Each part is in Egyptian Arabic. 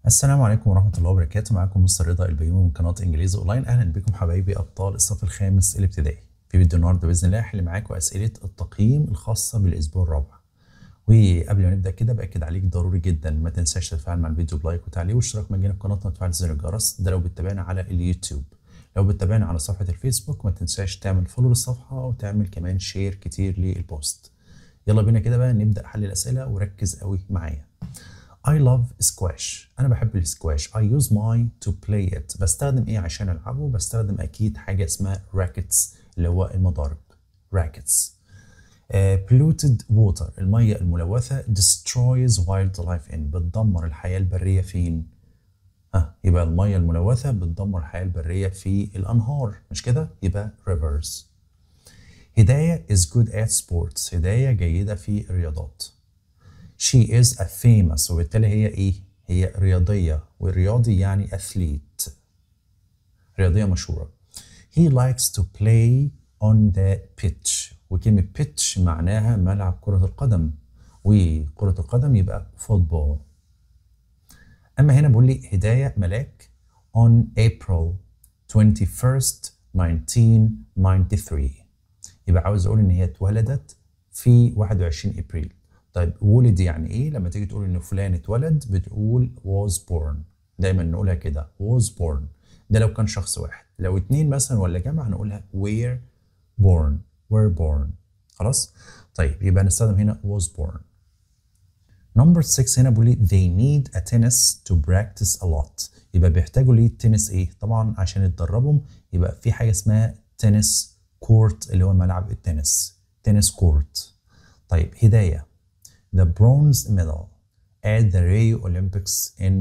السلام عليكم ورحمة الله وبركاته معاكم مستر رضا البيومي من قناة انجليزي اونلاين اهلا بكم حبايبي ابطال الصف الخامس الابتدائي في فيديو النهارده باذن الله هحل معاكم اسئلة التقييم الخاصة بالاسبوع الرابع وقبل ما نبدا كده باكد عليك ضروري جدا ما تنساش تتفاعل مع الفيديو بلايك وتعليق واشتراك مجاني في قناتنا وتفعل زر الجرس ده لو بتتابعنا على اليوتيوب لو بتتابعنا على صفحة الفيسبوك ما تنساش تعمل فولو للصفحة وتعمل كمان شير كتير للبوست يلا بينا كده بقى نبدا حل الاسئله وركز قوي معايا I love squash أنا بحب السكواش I use my to play it بستخدم إيه عشان ألعبه بستخدم أكيد حاجة اسمها rackets اللي هو المضارب rackets uh, polluted water المية الملوثة destroys wildlife in بتدمر الحياة البرية فين؟ آه يبقى المية الملوثة بتدمر الحياة البرية في الأنهار مش كده؟ يبقى rivers هداية is good at sports هداية جيدة في الرياضات she is a famous وبالتالي هي ايه؟ هي رياضية والرياضي يعني athlete رياضية مشهورة he likes to play on the pitch وكلمة pitch معناها ملعب كرة القدم وكرة القدم يبقى football أما هنا بقول لي هداية ملاك on April 21st 1993 يبقى عاوز أقول إن هي اتولدت في 21 ابريل طيب ولد يعني ايه لما تيجي تقول ان فلان اتولد بتقول was born دايما نقولها كده was born ده لو كان شخص واحد لو اتنين مثلا ولا جمع هنقولها were born were born خلاص طيب يبقى نستخدم هنا was born نمبر 6 هنا بيقول لي they need a tennis to practice a lot يبقى بيحتاجوا ليه التنس ايه طبعا عشان يتدربوا يبقى في حاجه اسمها تنس كورت اللي هو ملعب التنس تنس كورت طيب هدايه the bronze medal at the Rio Olympics in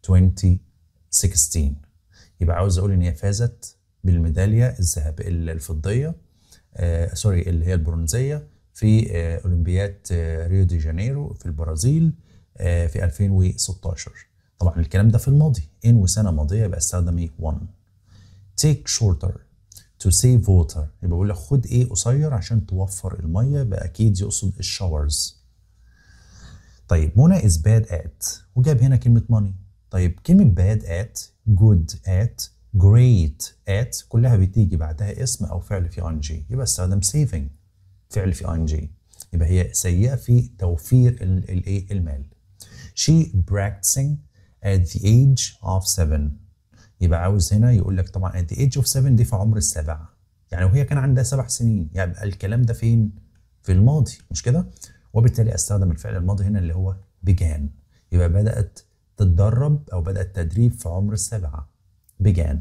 2016 يبقى عاوز اقول ان هي فازت بالميداليه الذهب الفضيه آه سوري اللي هي البرونزيه في آه اولمبياد آه ريو دي جانيرو في البرازيل آه في 2016 طبعا الكلام ده في الماضي ان وسنه ماضيه يبقى استخدم ايه 1 take shorter to save water يبقى بقول لك خد ايه قصير عشان توفر الميه يبقى اكيد يقصد الشاورز طيب منى is bad at وجاب هنا كلمة money طيب كلمة bad at good at great at كلها بتيجي بعدها اسم أو فعل في ing يبقى استخدم saving فعل في ing يبقى هي سيئة في توفير الايه المال she practicing at the age of seven يبقى عاوز هنا يقول لك طبعا at the age of seven دي في عمر السبع يعني وهي كان عندها سبع سنين يبقى يعني الكلام ده فين؟ في الماضي مش كده؟ وبالتالي استخدم الفعل الماضي هنا اللي هو began يبقى بدأت تتدرب أو بدأت تدريب في عمر السبعة began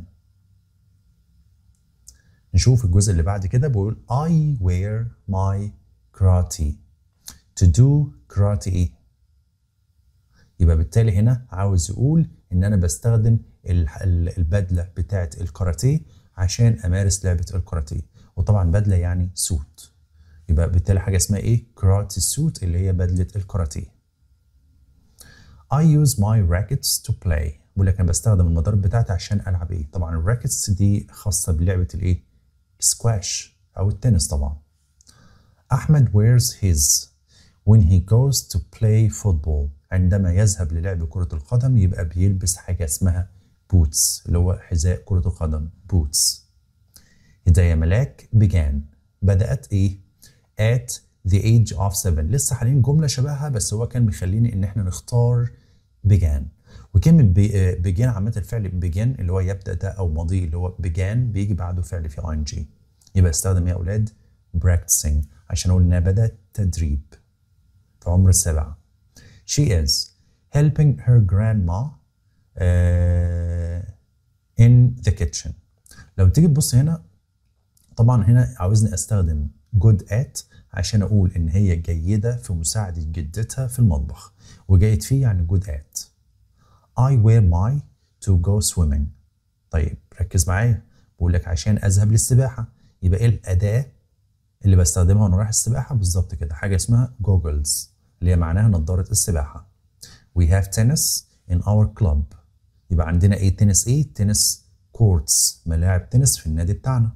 نشوف الجزء اللي بعد كده بيقول I wear my karate to do karate إيه يبقى بالتالي هنا عاوز يقول إن أنا بستخدم البدلة بتاعة الكاراتيه عشان أمارس لعبة الكاراتيه وطبعا بدلة يعني سوت يبقى بالتالي حاجه اسمها ايه كراتي سوت اللي هي بدله الكاراتيه I use my rackets to play بقول لك انا بستخدم المضارب بتاعتي عشان العب ايه طبعا الراكتس دي خاصه بلعبه الايه سكواش او التنس طبعا احمد wears his when he goes to play football عندما يذهب للعب كرة القدم يبقى بيلبس حاجة اسمها بوتس اللي هو حذاء كرة القدم بوتس هداية ملاك began بدأت ايه at the age of seven لسه حاليا جملة شبهها بس هو كان بيخليني ان احنا نختار began وكلمة begin عامة الفعل begin اللي هو يبدأ ده او ماضي اللي هو began بيجي بعده فعل في ing يبقى استخدم ايه يا اولاد practicing عشان اقول انها بدأت تدريب في عمر السبعة she is helping her grandma uh, in the kitchen لو تيجي تبص هنا طبعا هنا عاوزني استخدم good at عشان اقول ان هي جيدة في مساعدة جدتها في المطبخ وجيد فيه يعني good at I wear my to go swimming طيب ركز معايا بقول لك عشان اذهب للسباحة يبقى ايه الأداة اللي بستخدمها وانا رايح السباحة بالظبط كده حاجة اسمها goggles اللي هي معناها نظارة السباحة we have tennis in our club يبقى عندنا ايه تنس ايه تنس كورتس ملاعب تنس في النادي بتاعنا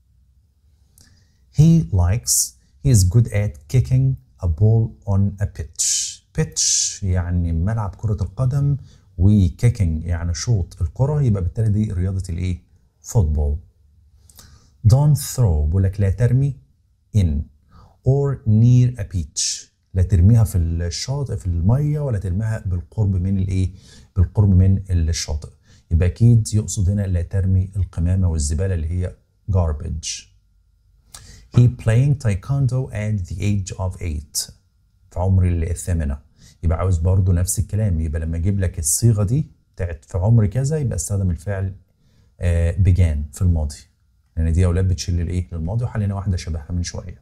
he likes he is good at kicking a ball on a pitch pitch يعني ملعب كرة القدم وكيكينج يعني شوط الكرة يبقى بالتالي دي رياضة الايه؟ فوتبول don't throw بقول لك لا ترمي in or near a beach لا ترميها في الشاطئ في المية ولا ترميها بالقرب من الايه؟ بالقرب من الشاطئ يبقى اكيد يقصد هنا لا ترمي القمامة والزبالة اللي هي garbage he playing taekwondo at the age of 8 في عمر الثامنة يبقى عاوز برضو نفس الكلام يبقى لما اجيب لك الصيغة دي بتاعت في عمر كذا يبقى استخدم الفعل آه began في الماضي لان يعني دي اولاد بتشيل الايه للماضي وحلينا واحدة شبهها من شوية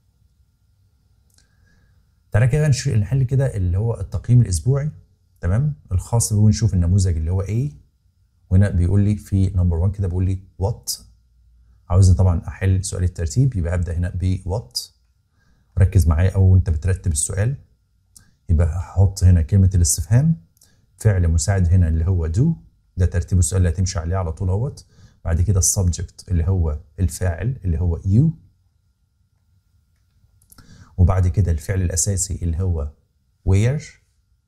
تعالى كده نحل كده اللي هو التقييم الاسبوعي تمام الخاص بيه ونشوف النموذج اللي هو A وهنا بيقول لي في نمبر 1 كده بيقول لي وات عاوزني طبعا احل سؤال الترتيب يبقى هبدا هنا ب وات ركز معايا او انت بترتب السؤال يبقى هحط هنا كلمه الاستفهام فعل مساعد هنا اللي هو دو ده ترتيب السؤال اللي هتمشي عليه على طول اهوت بعد كده السبجكت اللي هو الفاعل اللي هو يو وبعد كده الفعل الاساسي اللي هو وير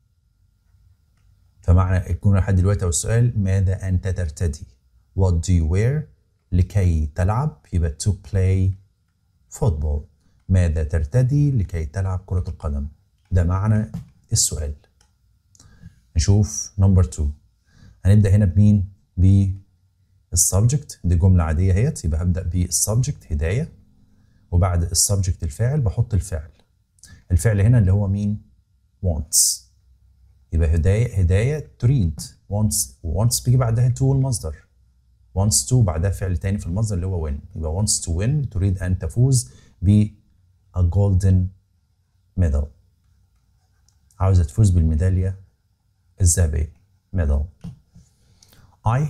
فمعنى الجمله لحد دلوقتي او السؤال ماذا انت ترتدي what do you wear لكي تلعب يبقى to play football ماذا ترتدي لكي تلعب كرة القدم ده معنى السؤال نشوف نمبر 2 هنبدأ هنا بمين بالسبجكت دي جملة عادية اهيت يبقى هبدأ بالسبجكت هداية وبعد السبجكت الفاعل بحط الفعل الفعل هنا اللي هو مين wants يبقى هداية هداية تريد wants wants بيجي بعدها to المصدر wants to بعدها فعل تاني في المصدر اللي هو win يبقى wants to win تريد أن تفوز ب a golden medal عاوزة تفوز بالميدالية الذهبية medal I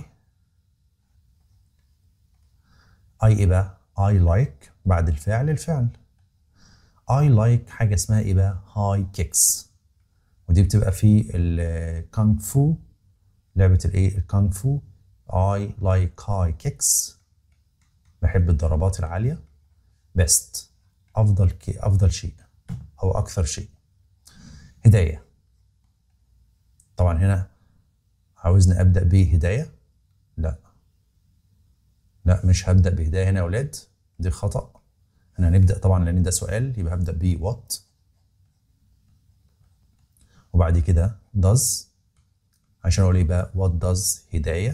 I إيه بقى I like بعد الفعل الفعل I like حاجة اسمها إيه بقى high kicks ودي بتبقى في الكونغ فو لعبة الإيه الكونغ فو I like high kicks بحب الضربات العالية best أفضل كي أفضل شيء أو أكثر شيء هداية طبعا هنا عاوزني أبدأ بهداية لا لا مش هبدأ بهداية هنا يا أولاد دي خطأ احنا هنبدأ طبعا لأن ده سؤال يبقى هبدأ ب what وبعد كده does عشان أقول إيه بقى what does هداية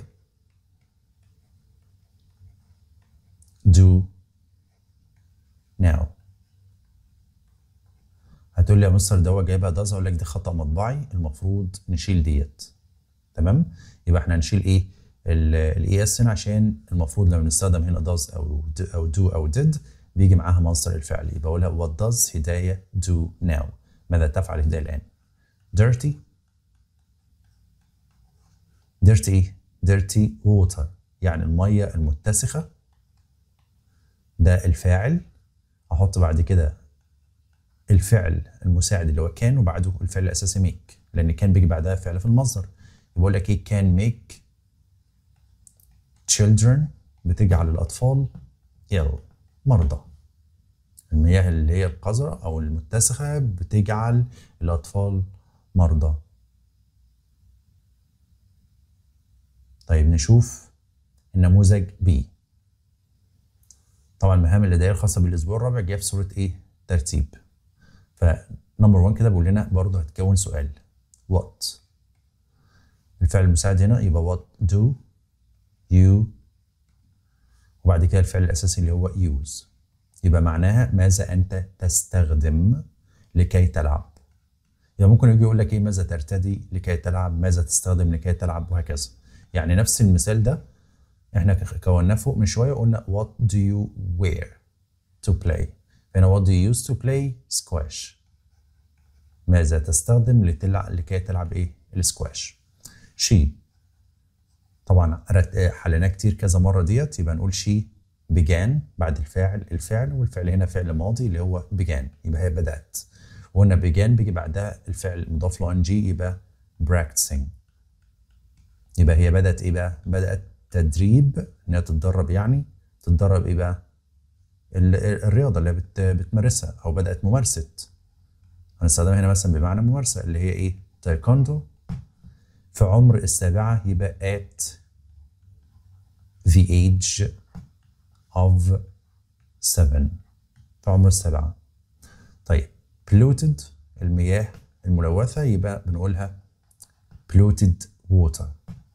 do now هتقول لي يا مستر ده جايبها داز اقول لك دي خطا مطبعي المفروض نشيل ديت تمام يبقى احنا هنشيل ايه الاي اس هنا عشان المفروض لما نستخدم هنا داز او او دو او did بيجي معاها مصدر الفعل يبقى اقولها what does هدايه do now ماذا تفعل هدايه الان dirty dirty ايه dirty water يعني الميه المتسخه ده الفاعل احط بعد كده الفعل المساعد اللي هو كان وبعده الفعل الاساسي ميك لان كان بيجي بعدها فعل في المصدر بقول لك ايه كان ميك children بتجعل الاطفال ill مرضى المياه اللي هي القذرة او المتسخة بتجعل الاطفال مرضى طيب نشوف النموذج B طبعا مهام الإدارية الخاصة بالأسبوع الرابع جاية في صورة إيه؟ ترتيب فنمبر 1 كده بيقول لنا برضه هتكون سؤال what الفعل المساعد هنا يبقى what do you وبعد كده الفعل الأساسي اللي هو use يبقى معناها ماذا أنت تستخدم لكي تلعب يعني ممكن يجي يقول لك ايه ماذا ترتدي لكي تلعب ماذا تستخدم لكي تلعب وهكذا يعني نفس المثال ده احنا كوناه فوق من شويه قلنا what do you wear to play هنا what do you use to play squash ماذا تستخدم لتلعب لكي تلعب ايه السكواش she طبعا حليناه كتير كذا مره ديت يبقى نقول she began بعد الفاعل الفعل والفعل هنا فعل ماضي اللي هو began يبقى هي بدأت وقلنا began بيجي بعدها الفعل مضاف له ng يبقى practicing يبقى هي بدأت ايه بقى؟ بدأت تدريب انها تتدرب يعني تتدرب ايه بقى؟ الرياضة اللي بت بتمارسها أو بدأت ممارسة هنستخدمها هنا مثلا بمعنى ممارسة اللي هي ايه؟ تايكوندو في عمر السابعة يبقى at the age of seven في عمر السابعة طيب polluted المياه الملوثة يبقى بنقولها polluted water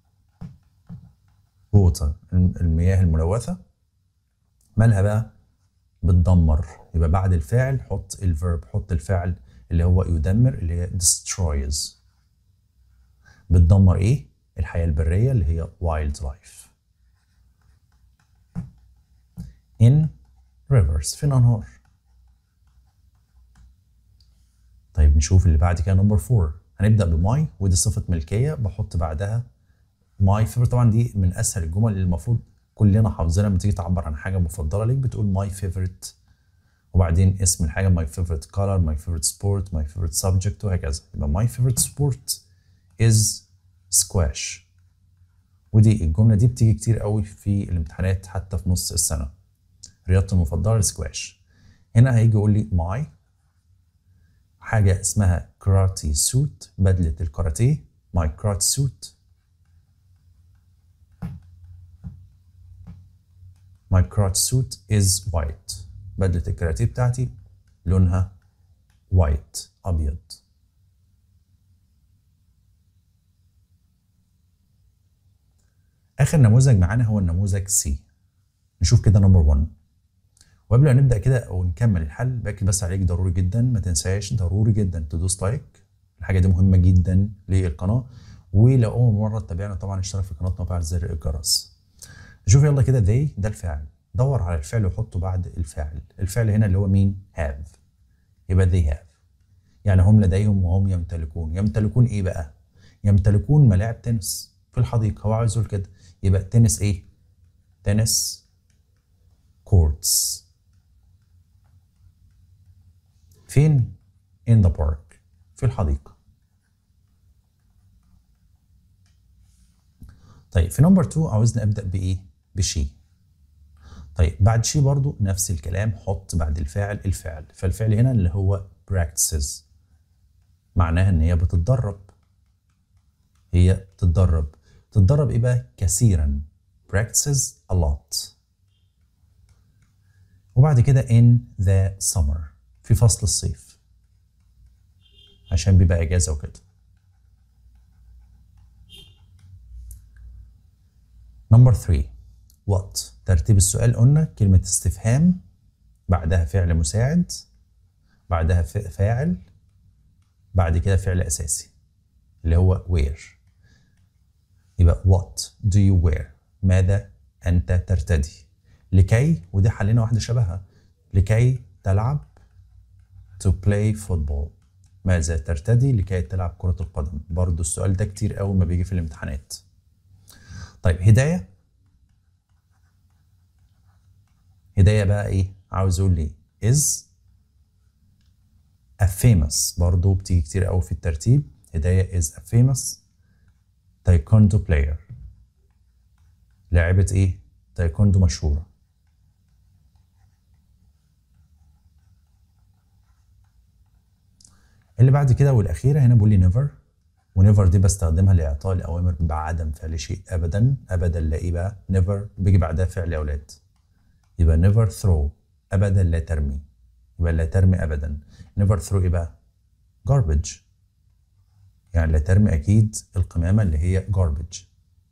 water المياه الملوثة مالها بقى بتدمر يبقى بعد الفاعل حط الفيرب حط الفعل اللي هو يدمر اللي هي destroys بتدمر ايه الحياة البرية اللي هي wild life in rivers في الأنهار طيب نشوف اللي بعد كده نمبر 4 هنبدأ بماي ودي صفة ملكية بحط بعدها ماي فيفرت طبعا دي من أسهل الجمل اللي المفروض كلنا حافظينها لما تيجي تعبر عن حاجة مفضلة ليك بتقول ماي فيفرت وبعدين اسم الحاجة ماي فيفرت color ماي فيفرت سبورت ماي فيفرت سبجكت وهكذا يبقى ماي فيفرت سبورت is squash ودي الجملة دي بتيجي كتير قوي في الامتحانات حتى في نص السنة رياضتي المفضلة السكواش هنا هيجي يقول لي ماي حاجة اسمها كراتي سوت بدلة الكاراتيه ماي كراتي سوت My crotch suit is white. بدلة الكاراتيه بتاعتي لونها white أبيض. آخر نموذج معانا هو النموذج C. نشوف كده نمبر 1. وقبل ما نبدأ كده ونكمل الحل باكد بس عليك ضروري جدا ما تنساش ضروري جدا تدوس لايك الحاجة دي مهمة جدا للقناة ولو أول مرة تتابعنا طبعا اشترك في قناتنا وفعل زر الجرس. شوف يلا كده they ده الفعل دور على الفعل وحطه بعد الفاعل الفعل هنا اللي هو مين have يبقى they have يعني هم لديهم وهم يمتلكون يمتلكون ايه بقى يمتلكون ملاعب تنس في الحديقة هو عاوز يقول كده يبقى تنس ايه تنس كورتس فين in the park في الحديقة طيب في نمبر 2 عاوزني ابدا بايه بشي طيب بعد شي برضو نفس الكلام حط بعد الفاعل الفعل فالفعل هنا اللي هو practices معناها ان هي بتتدرب هي بتتدرب تتدرب ايه بقى كثيرا practices a lot وبعد كده in the summer في فصل الصيف عشان بيبقى اجازه وكده نمبر 3 what ترتيب السؤال قلنا كلمة استفهام بعدها فعل مساعد بعدها فاعل بعد كده فعل أساسي اللي هو where يبقى what do you wear ماذا أنت ترتدي لكي ودي حلينا واحدة شبهها لكي تلعب to play football ماذا ترتدي لكي تلعب كرة القدم برضو السؤال ده كتير قوي ما بيجي في الامتحانات طيب هداية هداية بقى ايه عاوز اقول لي is a famous برضو بتيجي كتير قوي في الترتيب هداية is a famous taekwondo player لاعبة ايه تايكوندو مشهورة اللي بعد كده والأخيرة هنا بيقول لي never ونيفر دي بستخدمها لإعطاء الأوامر بعدم فعل شيء أبدا أبدا لا إيه بقى never بيجي بعدها فعل يا أولاد يبقى never throw أبدا لا ترمي يبقى لا ترمي أبدا never throw إيه بقى garbage يعني لا ترمي أكيد القمامة اللي هي garbage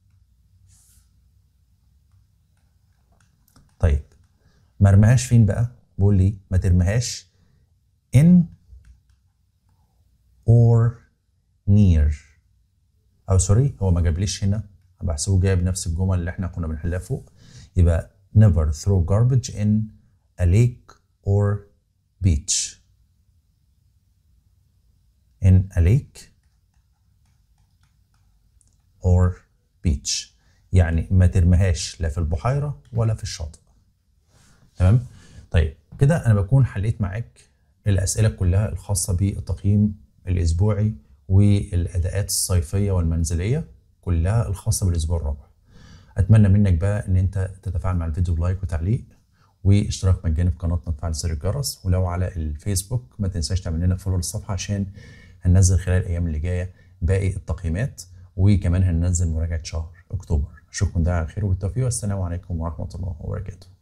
طيب ما ارميهاش فين بقى بيقول لي ما ترميهاش in or near او سوري هو ما جابليش هنا بحسبه جايب نفس الجمل اللي احنا كنا بنحلها فوق يبقى never throw garbage in a lake or beach in a lake or beach يعني ما ترميهاش لا في البحيرة ولا في الشاطئ تمام طيب كده انا بكون حليت معاك الاسئله كلها الخاصه بالتقييم الاسبوعي والاداءات الصيفيه والمنزليه كلها الخاصه بالاسبوع الرابع اتمنى منك بقى ان انت تتفاعل مع الفيديو بلايك وتعليق واشتراك مجاني في قناتنا وتفعل زر الجرس ولو على الفيسبوك ما تنساش تعمل لنا فولو للصفحه عشان هننزل خلال الايام اللي جايه باقي التقييمات وكمان هننزل مراجعه شهر اكتوبر اشوفكم ده على خير وبالتوفيق والسلام عليكم ورحمه الله وبركاته